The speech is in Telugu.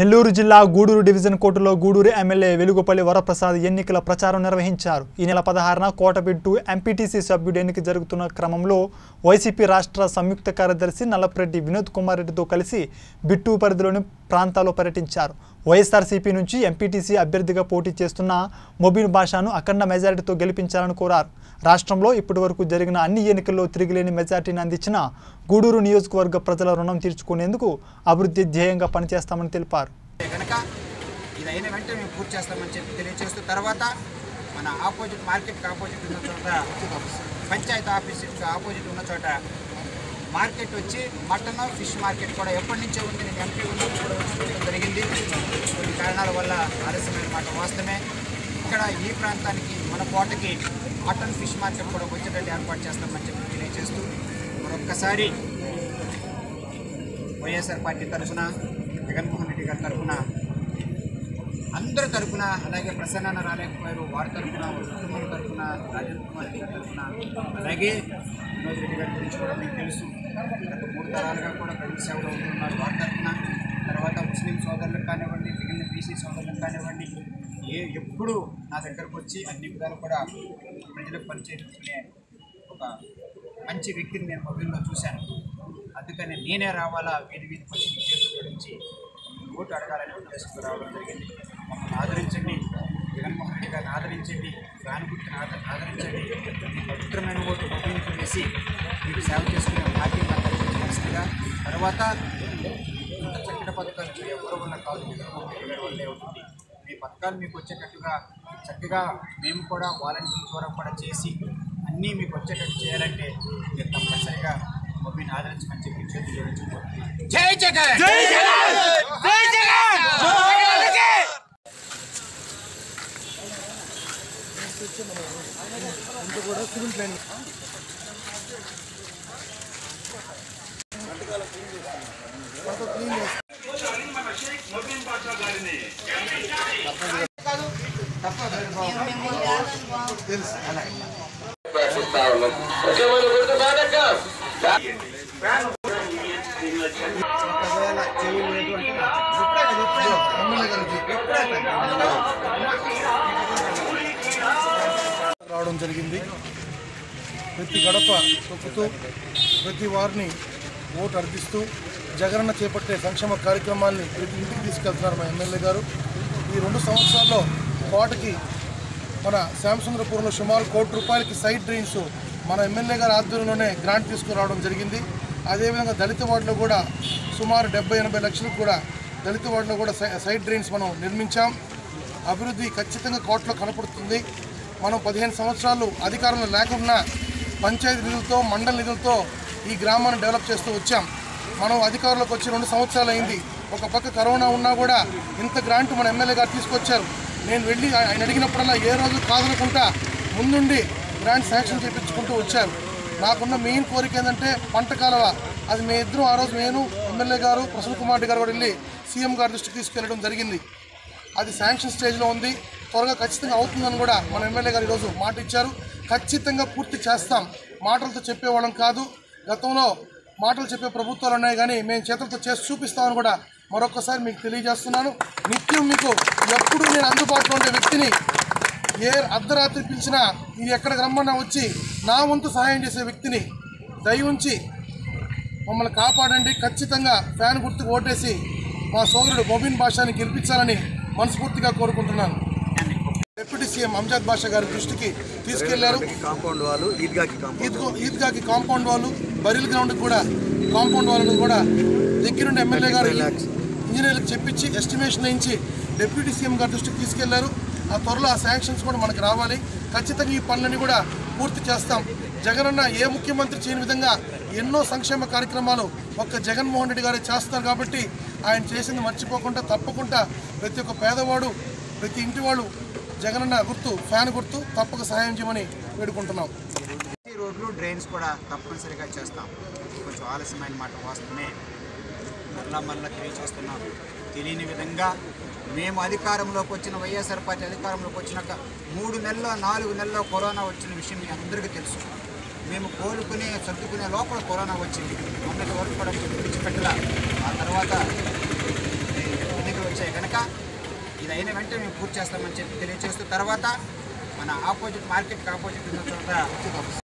నెల్లూరు జిల్లా గూడూరు డివిజన్ కోర్టులో గూడూరు ఎమ్మెల్యే వెలుగుపల్లి వరప్రసాద్ ఎన్నికల ప్రచారం నిర్వహించారు ఈ నెల పదహారున కోటబిట్టు ఎంపీటీసీ సభ్యుడు ఎన్నిక జరుగుతున్న క్రమంలో వైసీపీ రాష్ట్ర సంయుక్త కార్యదర్శి నల్లపరెడ్డి వినోద్ కుమార్ రెడ్డితో కలిసి బిట్టు పరిధిలోని ప్రాంతాల్లో పర్యటించారు వైఎస్ఆర్సీపీ నుంచి ఎంపీటీసీ అభ్యర్థిగా పోటీ చేస్తున్న మొబిన్ బాషాను అఖండ మెజారిటీతో గెలిపించాలని కోరారు రాష్ట్రంలో ఇప్పటివరకు జరిగిన అన్ని ఎన్నికల్లో తిరిగిలేని మెజార్టీని అందించిన గూడూరు నియోజకవర్గ ప్రజల రుణం తీర్చుకునేందుకు అభివృద్ధి ధ్యేయంగా పనిచేస్తామని తెలిపారు కనుక ఇది అయిన వెంటనే మేము పూర్తి చేస్తామని చెప్పి తెలియజేస్తూ తర్వాత మన ఆపోజిట్ మార్కెట్కి ఆపోజిట్ ఉన్న చోట పంచాయతీ ఆఫీస్కి ఆపోజిట్ ఉన్న చోట మార్కెట్ వచ్చి మటన్ ఫిష్ మార్కెట్ కూడా ఎప్పటి నుంచో ఉంది నేను ఎంపీ ఉన్నప్పుడు కూడా వచ్చి చూడడం జరిగింది కొన్ని కారణాల వల్ల ఆలస్యమైన మాట వాస్తవమే ఇక్కడ ఈ ప్రాంతానికి మన కోటకి మటన్ ఫిష్ మార్కెట్ కూడా వచ్చేటట్టు ఏర్పాటు చేస్తామని చెప్పి తెలియజేస్తూ మరొక్కసారి వైఎస్ఆర్ పార్టీ తరఫున జగన్మోహన్ రెడ్డి గారి తరఫున అందరి తరఫున అలాగే ప్రసన్న రాలేకపోయారు వారి తరఫున వారి కుటుంబం తరఫున రాజేంద్ర కుమార్ రెడ్డి గారి తరఫున అలాగే వినోద్ రెడ్డి గారి గురించి కూడా మీకు తెలుసు గత మూడు తరాలుగా కూడా ప్రజల సేవలో ఉంటున్నారు వారి తరఫున తర్వాత ముస్లిం సోదరులకు కానివ్వండి మిగిలిన బీసీ సోదరులకు కానివ్వండి ఏ ఎప్పుడు నా దగ్గరకు వచ్చి అన్ని విధాలు కూడా ప్రజలకు పనిచేసుకునే ఒక మంచి వ్యక్తిని నేను మొబైల్లో చూశాను అందుకని నేనే రావాలా వీధి వీధి వచ్చి మీ చేతులు జోడించి ఓటు అడగాలని ఉద్దేశంతో రావడం జరిగింది మమ్మల్ని ఆదరించండి జగన్మోహన్ రెడ్డి గారిని ఆదరించండి ఫ్యాన్ గుర్తుని ఆద- ఆదరించండి మీ పవిత్రమైన ఓటు మొబైల్కి వేసి మీకు సేవ చేసుకునే భాగ్యం నాకు కల్పించవలసిందిగా తర్వాత ఇంత చక్కటి పథకాలు ఏ ఎవరు వల్ల కాదు జగన్మోహన్ రెడ్డి గారి వల్లే అవుతుంది మీ పథకాలు మీకు వచ్చేటట్టుగా చక్కగా మేము కూడా వాలంటీర్ ద్వారా కూడా చేసి అన్నీ మీకు వచ్చేటట్టు చేయాలంటే మీరు తప్పనిసరిగా మొబైల్ ఆదరించమని చెప్పి చేతులు జోడించుకోవాలి జై జగన్ జై ప్రశ్నిస్తా ఉన్నాం ముఖ్యమంత్రి గుర్తు కాదక్క ఒకవేళ చేయలేదు అంటే ఇప్పుడే కదా ఇప్పుడే ఇప్పుడే రావడం జరిగింది ప్రతి గడప తొక్కుతూ ప్రతి వారిని ఓటు అర్థిస్తూ జగనన్న చేపట్టే సంక్షేమ కార్యక్రమాల్ని ప్రతి ఇంటికి తీసుకెళ్తున్నారు మా ఎమ్మెల్యే గారు ఈ రెండు సంవత్సరాల్లో కోటకి మన శాంసంద్రపురంలో సుమారు కోటి రూపాయలకి సైడ్ డ్రైన్స్ మన ఎమ్మెల్యే గారి ఆధ్వర్యంలోనే గ్రాంట్ తీసుకురావడం జరిగింది అదేవిధంగా దళిత వార్డులో కూడా సుమారు డెబ్బై ఎనభై లక్షలకు కూడా దళిత వార్డులో కూడా సై- సైడ్ డ్రైన్స్ మనం నిర్మించాం అభివృద్ధి ఖచ్చితంగా కోటలో కనపడుతుంది మనం పదిహేను సంవత్సరాలు అధికారంలో లేకున్నా పంచాయతీ నిధులతో మండల నిధులతో ఈ గ్రామాన్ని డెవలప్ చేస్తూ వచ్చాం మనం అధికారంలోకి వచ్చి రెండు సంవత్సరాలు అయింది ఒక పక్క కరోనా ఉన్నా కూడా ఇంత గ్రాంట్ మన ఎమ్మెల్యే గారు తీసుకొచ్చారు నేను వెళ్ళి ఆయన అడిగినప్పుడల్లా ఏ రోజు కాదనుకుంటా ముందుండి గ్రాంట్ శాంక్షన్ చేయించుకుంటూ వచ్చారు నాకున్న మెయిన్ కోరిక ఏంటంటే పంట కాలువ అది మీ ఇద్దరం ఆ రోజు నేను ఎమ్మెల్యే గారు ప్రసన్న కుమార్ రెడ్డి గారు కూడా వెళ్ళి సీఎం గారి దృష్టికి తీసుకెళ్ళడం జరిగింది అది శాంక్షన్ స్టేజ్లో ఉంది త్వరగా ఖచ్చితంగా అవుతుందని కూడా మన ఎమ్మెల్యే గారు ఈరోజు మాట ఇచ్చారు ఖచ్చితంగా పూర్తి చేస్తాం మాటలతో చెప్పేవాళ్ళం కాదు గతంలో మాటలు చెప్పే ప్రభుత్వాలు ఉన్నాయి కానీ మేము చేతులతో చేసి చూపిస్తామని కూడా మరొకసారి మీకు తెలియజేస్తున్నాను నిత్యం మీకు ఎప్పుడు నేను అందుబాటులో ఉండే వ్యక్తిని ఏ అర్ధరాత్రి పిలిచినా ఇది ఎక్కడికి రమ్మన్నా వచ్చి నా వంతు సహాయం చేసే వ్యక్తిని దయ ఉంచి మమ్మల్ని కాపాడండి ఖచ్చితంగా ఫ్యాన్ గుర్తుకు ఓటేసి మా సోదరుడు మొబిన్ బాషాని గెలిపించాలని మనస్ఫూర్తిగా కోరుకుంటున్నాను డిప్యూటీ సీఎం అంజాద్ బాషా గారి దృష్టికి తీసుకెళ్లారు కాంపౌండ్ వాళ్ళు ఈద్గాకి కాంపౌండ్ ఈద్గో ఈద్గాకి కాంపౌండ్ వాళ్ళు బరిల్ గ్రౌండ్ కూడా కాంపౌండ్ వాళ్ళను కూడా దగ్గరుండి ఎమ్మెల్యే గారు ఇంజనీర్లకు చెప్పించి ఎస్టిమేషన్ వేయించి డిప్యూటీ సీఎం గారి దృష్టికి తీసుకెళ్లారు ఆ త్వరలో ఆ శాంక్షన్స్ కూడా మనకు రావాలి ఖచ్చితంగా ఈ పనులన్నీ కూడా పూర్తి చేస్తాం జగనన్న ఏ ముఖ్యమంత్రి చేయని విధంగా ఎన్నో సంక్షేమ కార్యక్రమాలు ఒక్క జగన్మోహన్ రెడ్డి గారే చేస్తారు కాబట్టి ఆయన చేసింది మర్చిపోకుండా తప్పకుండా ప్రతి ఒక్క పేదవాడు ప్రతి ఇంటి వాళ్ళు జగనన్న గుర్తు ఫ్యాన్ గుర్తు తప్పక సహాయం చేయమని వేడుకుంటున్నాం ఈ రోడ్లు డ్రైన్స్ కూడా తప్పనిసరిగా చేస్తాం కొంచెం ఆలస్యమైన మాట వాస్తవమే మరలా మరలా తెలియచేస్తున్నాం తెలియని విధంగా మేము అధికారంలోకి వచ్చిన వైఎస్ఆర్ పార్టీ అధికారంలోకి వచ్చినాక మూడు నెలల్లో నాలుగు నెలల్లో కరోనా వచ్చిన విషయం మీ అందరికీ తెలుసు మేము కోలుకునే సర్దుకునే లోపల కరోనా వచ్చింది మొన్నటి వరకు కూడా విడిచిపెట్టలా ఆ తర్వాత ఎన్నికలు వచ్చిన ఇది అయిన వెంటనే మేము పూర్తి చేస్తామని చెప్పి తెలియజేస్తూ తర్వాత మన ఆపోజిట్ మార్కెట్కి ఆపోజిట్ ఉన్న చోట